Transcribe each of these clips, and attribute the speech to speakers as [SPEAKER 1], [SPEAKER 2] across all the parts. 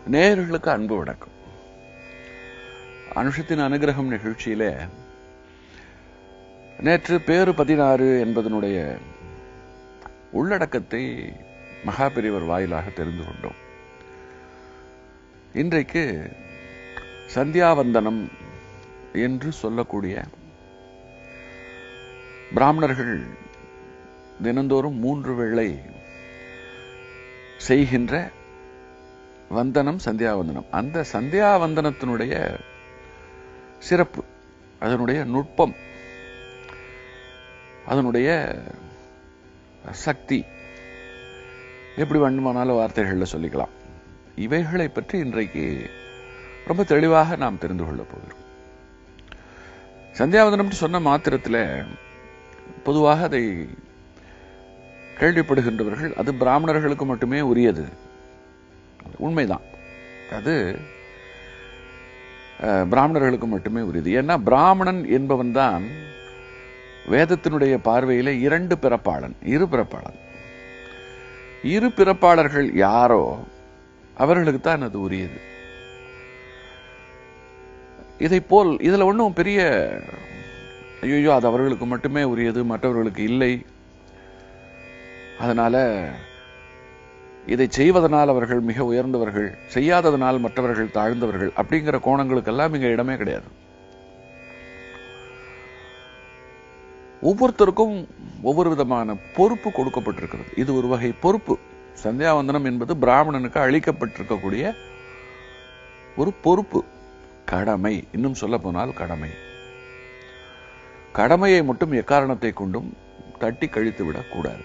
[SPEAKER 1] நேயர்களுக்கு அன்பு வணக்கம் அனுஷத்தின் அனுகிரகம் நிகழ்ச்சியிலே நேற்று பேரு பதினாறு என்பதனுடைய உள்ளடக்கத்தை மகாபெரிவர் வாயிலாக தெரிந்து கொண்டோம் இன்றைக்கு சந்தியாவந்தனம் என்று சொல்லக்கூடிய பிராமணர்கள் தினந்தோறும் மூன்று வேளை செய்கின்ற வந்தனம் சந்தியாவந்தனம் அந்த சந்தியாவந்தனத்தினுடைய சிறப்பு அதனுடைய நுட்பம் அதனுடைய சக்தி எப்படி வேண்டுமானாலும் வார்த்தைகளில் சொல்லிக்கலாம் இவைகளை பற்றி இன்றைக்கு ரொம்ப தெளிவாக நாம் தெரிந்து கொள்ளப் போகிறோம் சந்தியாவந்தனம் சொன்ன மாத்திரத்தில் பொதுவாக அதை கேள்விப்படுகின்றவர்கள் அது பிராமணர்களுக்கு மட்டுமே உரியது உண்மைதான் அது அஹ், பிராமணர்களுக்கு மட்டுமே உரியது ஏன்னா பிராமணன் என்பவன் தான் வேதத்தினுடைய பார்வையில இரண்டு பிறப்பாளன் இரு பிறப்பாளன் இரு பிறப்பாளர்கள் யாரோ அவர்களுக்கு தான் அது உரியது இதை போல் இதுல ஒன்றும் பெரிய ஐயோ அது அவர்களுக்கு மட்டுமே உரியது மற்றவர்களுக்கு இல்லை அதனால இதை செய்வதனால் அவர்கள் மிக உயர்ந்தவர்கள் செய்யாததனால் மற்றவர்கள் தாழ்ந்தவர்கள் அப்படிங்கிற கோணங்களுக்கெல்லாம் இங்க இடமே கிடையாது ஒவ்வொருத்தருக்கும் ஒவ்வொரு விதமான பொறுப்பு கொடுக்கப்பட்டிருக்கிறது இது ஒரு வகை பொறுப்பு சந்தியாவந்தனம் என்பது பிராமணனுக்கு அளிக்கப்பட்டிருக்கக்கூடிய ஒரு பொறுப்பு கடமை இன்னும் சொல்ல போனால் கடமை கடமையை மட்டும் எக்காரணத்தை கொண்டும் தட்டி கழித்து விடக் கூடாது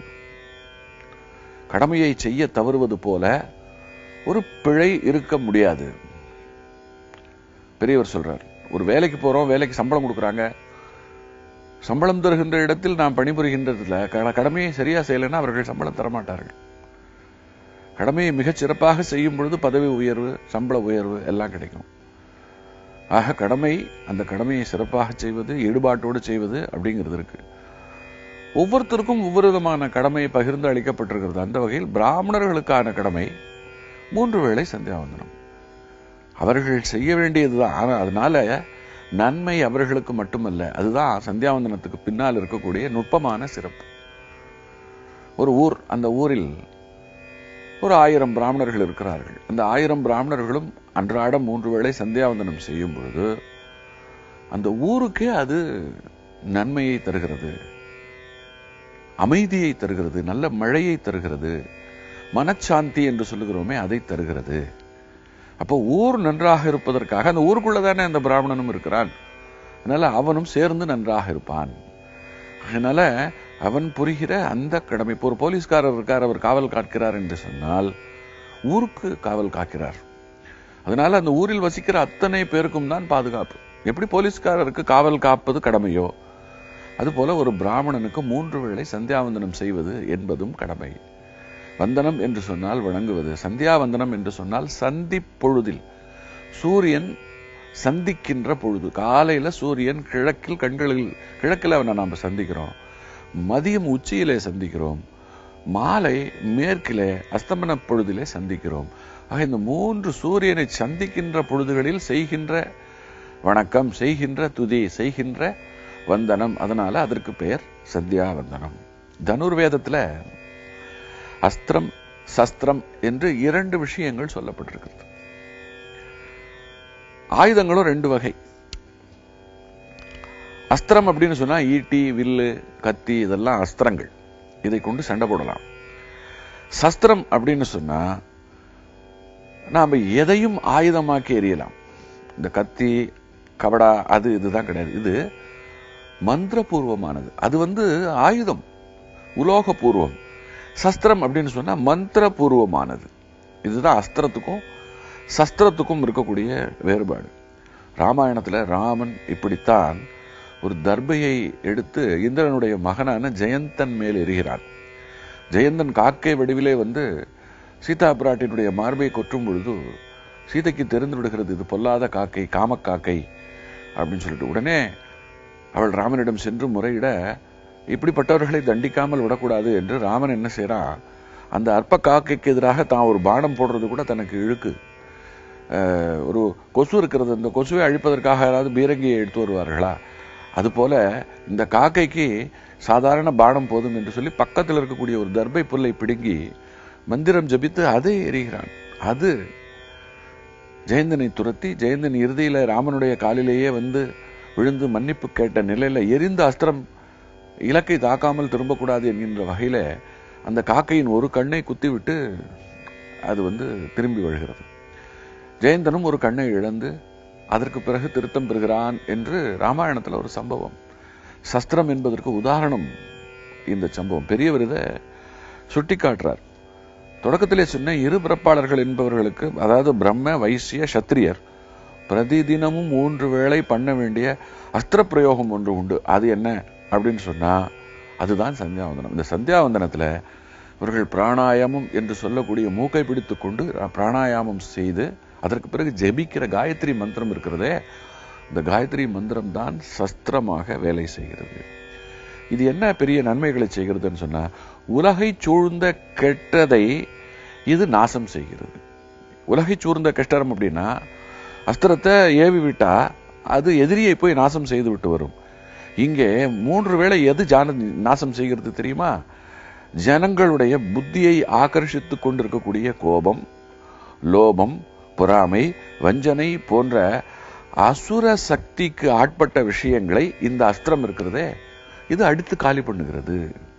[SPEAKER 1] கடமையை செய்ய தவறுவது போல ஒரு பிழை இருக்க முடியாது பெரியவர் சொல்றார் ஒரு வேலைக்கு போறோம் வேலைக்கு சம்பளம் கொடுக்குறாங்க சம்பளம் தருகின்ற இடத்தில் நாம் பணிபுரிகின்றதுல க- கடமையை சரியா செய்யலைன்னா அவர்கள் சம்பளம் தரமாட்டார்கள் கடமையை மிகச் சிறப்பாக செய்யும் பொழுது பதவி உயர்வு சம்பள உயர்வு எல்லாம் கிடைக்கும் ஆக கடமை அந்த கடமையை சிறப்பாக செய்வது ஈடுபாட்டோடு செய்வது அப்படிங்கிறது இருக்கு ஒவ்வொருத்தருக்கும் ஒவ்வொரு விதமான கடமை பகிர்ந்து அளிக்கப்பட்டிருக்கிறது அந்த வகையில் பிராமணர்களுக்கான கடமை மூன்று வேளை சந்தியாவந்தனம் அவர்கள் செய்ய வேண்டியதுதான் ஆனா அதனால நன்மை அவர்களுக்கு மட்டுமல்ல அதுதான் சந்தியாவந்தனத்துக்கு பின்னால் இருக்கக்கூடிய நுட்பமான சிறப்பு ஒரு ஊர் அந்த ஊரில் ஒரு ஆயிரம் பிராமணர்கள் இருக்கிறார்கள் அந்த ஆயிரம் பிராமணர்களும் அன்றாடம் மூன்று வேளை சந்தியாவந்தனம் செய்யும் பொழுது அந்த ஊருக்கே அது நன்மையை தருகிறது அமைதியை தருகிறது நல்ல மழையை தருகிறது மனச்சாந்தி என்று சொல்லுகிறோமே அதை தருகிறது அப்போ ஊர் நன்றாக இருப்பதற்காக அந்த ஊருக்குள்ள தானே அந்த பிராமணனும் இருக்கிறான் அதனால அவனும் சேர்ந்து நன்றாக இருப்பான் அதனால அவன் புரிகிற அந்த கடமை இப்போ ஒரு போலீஸ்காரர் இருக்கார் அவர் காவல் காக்கிறார் என்று சொன்னால் ஊருக்கு காவல் காக்கிறார் அதனால அந்த ஊரில் வசிக்கிற அத்தனை பேருக்கும் தான் பாதுகாப்பு எப்படி போலீஸ்காரருக்கு காவல் காப்பது கடமையோ அதுபோல ஒரு பிராமணனுக்கு மூன்று வேளை சந்தியாவந்தனம் செய்வது என்பதும் கடமை வந்தனம் என்று சொன்னால் வணங்குவது சந்தியாவந்தனம் என்று சொன்னால் சந்தி பொழுதில் சூரியன் சந்திக்கின்ற பொழுது காலையில சூரியன் கிழக்கில் கண்களில் கிழக்கில் அவனை நாம் சந்திக்கிறோம் மதியம் உச்சியிலே சந்திக்கிறோம் மாலை மேற்கிலே அஸ்தமன பொழுதிலே சந்திக்கிறோம் ஆக இந்த மூன்று சூரியனை சந்திக்கின்ற பொழுதுகளில் செய்கின்ற வணக்கம் செய்கின்ற துதி செய்கின்ற வந்தனம் அதனால அதற்கு பெயர் சந்தியாவந்தனம் தனுர்வேதத்துல அஸ்திரம் சஸ்திரம் என்று இரண்டு விஷயங்கள் சொல்லப்பட்டிருக்கிறது ஆயுதங்களும் ரெண்டு வகை அஸ்திரம் அப்படின்னு சொன்னா ஈட்டி வில்லு கத்தி இதெல்லாம் அஸ்திரங்கள் இதை கொண்டு சண்டை போடலாம் சஸ்திரம் அப்படின்னு சொன்னா நாம எதையும் ஆயுதமாக்கி எறியலாம் இந்த கத்தி கபடா அது இதுதான் கிடையாது இது மந்திரபூர்வமானது அது வந்து ஆயுதம் உலோகபூர்வம் சஸ்திரம் அப்படின்னு சொன்னா மந்திரபூர்வமானது இதுதான் அஸ்திரத்துக்கும் சஸ்திரத்துக்கும் இருக்கக்கூடிய வேறுபாடு ராமாயணத்துல ராமன் இப்படித்தான் ஒரு தர்பையை எடுத்து இந்திரனுடைய மகனான ஜெயந்தன் மேல் எறிகிறான் ஜெயந்தன் காக்கை வடிவிலே வந்து சீதா பிராட்டினுடைய மார்பை கொற்றும் பொழுது சீதைக்கு தெரிந்து விடுகிறது இது பொல்லாத காக்கை காமக்காக்கை அப்படின்னு சொல்லிட்டு உடனே அவள் ராமனிடம் சென்று முறையிட இப்படிப்பட்டவர்களை தண்டிக்காமல் விடக்கூடாது என்று ராமன் என்ன செய்றான் அந்த அற்ப காக்கைக்கு எதிராக தான் ஒரு பானம் போடுறது கூட தனக்கு இழுக்கு அஹ், ஒரு கொசு இருக்கிறது இந்த கொசுவை அழிப்பதற்காக யாராவது பீரங்கியை எடுத்து வருவார்களா அதுபோல இந்த காக்கைக்கு சாதாரண பானம் போதும் என்று சொல்லி பக்கத்தில் இருக்கக்கூடிய ஒரு தர்பை புல்லை பிடுங்கி மந்திரம் ஜபித்து அதை எறிகிறான் அது ஜெயந்தனை துரத்தி ஜெயந்தன் இறுதியில ராமனுடைய காலிலேயே வந்து விழுந்து மன்னிப்பு கேட்ட நிலையில எரிந்த அஸ்திரம் இலக்கை தாக்காமல் திரும்பக்கூடாது என்கின்ற வகையில அந்த காக்கையின் ஒரு கண்ணை குத்திவிட்டு அது வந்து திரும்பி வருகிறது ஜெயந்தனும் ஒரு கண்ணை இழந்து அதற்கு பிறகு திருத்தம் பெறுகிறான் என்று ராமாயணத்துல ஒரு சம்பவம் சஸ்திரம் என்பதற்கு உதாரணம் இந்த சம்பவம் பெரியவர் இதை சுட்டி காட்டுறார் தொடக்கத்திலே சொன்ன இரு பிறப்பாளர்கள் என்பவர்களுக்கு அதாவது பிரம்ம வைசிய சத்திரியர் பிரதிதினமும் மூன்று வேளை பண்ண வேண்டிய அஸ்திர பிரயோகம் ஒன்று உண்டு அது என்ன அப்படின்னு சொன்னா அதுதான் சந்தியாவந்தனம் இந்த சந்தியாவந்தனத்துல இவர்கள் பிராணாயாமம் என்று சொல்லக்கூடிய மூக்கை பிடித்துக் கொண்டு பிராணாயாமம் செய்து அதற்கு பிறகு ஜெபிக்கிற காயத்ரி மந்திரம் இருக்கிறதே இந்த காயத்ரி மந்திரம் தான் சஸ்திரமாக வேலை செய்கிறது இது என்ன பெரிய நன்மைகளை செய்கிறதுன்னு சொன்னா உலகை சூழ்ந்த கெட்டதை இது நாசம் செய்கிறது உலகை சூழ்ந்த கஷ்டம் அப்படின்னா அஸ்திரத்தை ஏவி விட்டா அது எதிரியை போய் நாசம் செய்து விட்டு வரும் இங்கே மூன்று வேளை எது ஜான நாசம் செய்கிறது தெரியுமா ஜனங்களுடைய புத்தியை ஆக்கர்ஷித்துக் கொண்டிருக்கக்கூடிய கோபம் லோபம் பொறாமை வஞ்சனை போன்ற அசுர சக்திக்கு ஆட்பட்ட விஷயங்களை இந்த அஸ்திரம் இருக்கிறதே இது அடித்து காலி பண்ணுகிறது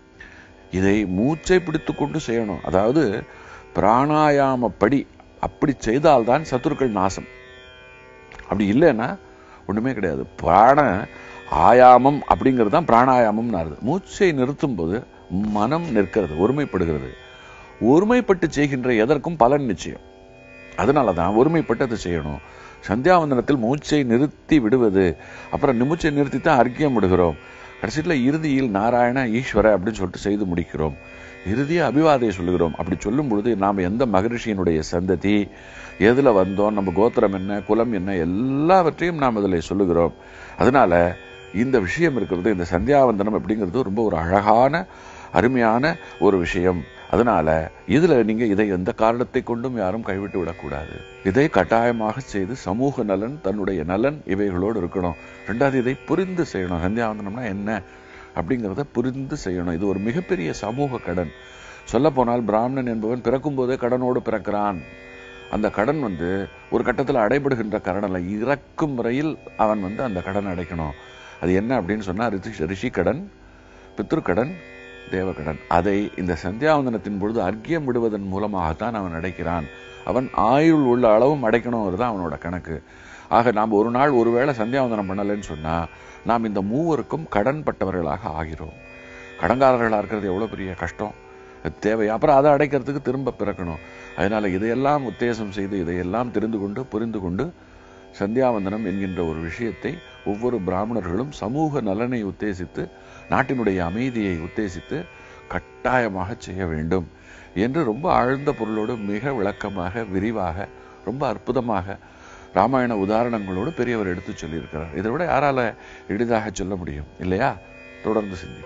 [SPEAKER 1] இதை மூச்சை பிடித்துக் கொண்டு செய்யணும் அதாவது பிராணாயாமப்படி அப்படி செய்தால்தான் சத்துருக்கள் நாசம் அப்படி இல்லைன்னா ஒண்ணுமே கிடையாது பிராண ஆயாமம் அப்படிங்கிறது தான் பிராணாயாமம்னு அர்த்தம் மூச்சை நிறுத்தும் போது மனம் நிற்கிறது ஒருமைப்படுகிறது ஒருமைப்பட்டு செய்கின்ற எதற்கும் பலன் நிச்சயம் அதனால தான் ஒருமைப்பட்டு அதை செய்யணும் சந்தியாவந்தனத்தில் மூச்சை நிறுத்தி விடுவது அப்புறம் மூச்சை நிறுத்தி தான் அர்க்கியம் விடுகிறோம் கடைசியில் இறுதியில் நாராயண ஈஸ்வர அப்படின்னு சொல்லிட்டு செய்து முடிக்கிறோம் இறுதியா அபிவாதையை சொல்லுகிறோம் அப்படி சொல்லும் பொழுது நாம் எந்த மகரிஷியினுடைய சந்ததி எதுல வந்தோம் நம்ம கோத்திரம் என்ன குலம் என்ன எல்லாவற்றையும் நாம் அதில் சொல்லுகிறோம் அதனால இந்த விஷயம் இருக்கிறது இந்த சந்தியாவந்தனம் அப்படிங்கிறது ரொம்ப ஒரு அழகான அருமையான ஒரு விஷயம் அதனால இதுல நீங்க இதை எந்த காரணத்தை கொண்டும் யாரும் கைவிட்டு விடக்கூடாது இதை கட்டாயமாக செய்து சமூக நலன் தன்னுடைய நலன் இவைகளோடு இருக்கணும் ரெண்டாவது இதை புரிந்து செய்யணும் சந்தியாவந்தனம்னா என்ன அப்படிங்கிறத புரிந்து செய்யணும் இது ஒரு மிகப்பெரிய சமூக கடன் சொல்ல போனால் பிராமணன் என்பவன் பிறக்கும் போதே கடனோடு பிறக்கிறான் அந்த கடன் வந்து ஒரு கட்டத்தில் அடைபடுகின்ற கடன் அல்ல இறக்கும் வரையில் அவன் வந்து அந்த கடன் அடைக்கணும் அது என்ன அப்படின்னு சொன்னா ரிஷி ரிஷி கடன் பித்ருக்கடன் தேவகடன் அதை இந்த சந்தியாவந்தனத்தின் பொழுது அர்க்கியம் விடுவதன் மூலமாகத்தான் அவன் அடைக்கிறான் அவன் ஆயுள் உள்ள அளவும் அடைக்கணுங்கிறது தான் அவனோட கணக்கு ஆக நாம் ஒரு நாள் ஒருவேளை சந்தியாவந்தனம் பண்ணலைன்னு சொன்னா நாம் இந்த மூவருக்கும் கடன் பட்டவர்களாக ஆகிறோம் கடன்காரர்களாக இருக்கிறது எவ்வளவு பெரிய கஷ்டம் அது தேவை அப்புறம் அதை அடைக்கிறதுக்கு திரும்ப பிறக்கணும் அதனால இதையெல்லாம் உத்தேசம் செய்து இதையெல்லாம் தெரிந்து கொண்டு புரிந்து கொண்டு சந்தியாவந்தனம் என்கின்ற ஒரு விஷயத்தை ஒவ்வொரு பிராமணர்களும் சமூக நலனை உத்தேசித்து நாட்டினுடைய அமைதியை உத்தேசித்து கட்டாயமாக செய்ய வேண்டும் என்று ரொம்ப ஆழ்ந்த பொருளோடு மிக விளக்கமாக விரிவாக ரொம்ப அற்புதமாக ராமாயண உதாரணங்களோடு பெரியவர் எடுத்து சொல்லியிருக்கிறார் இதை விட யாரால எளிதாக சொல்ல முடியும் இல்லையா தொடர்ந்து சிந்தி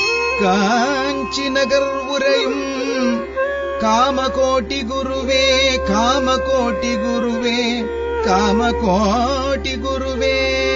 [SPEAKER 2] காஞ்சி நகர் உரையும் காமகோட்டி குருவே காமகோட்டி குருவே காமகோட்டி குருவே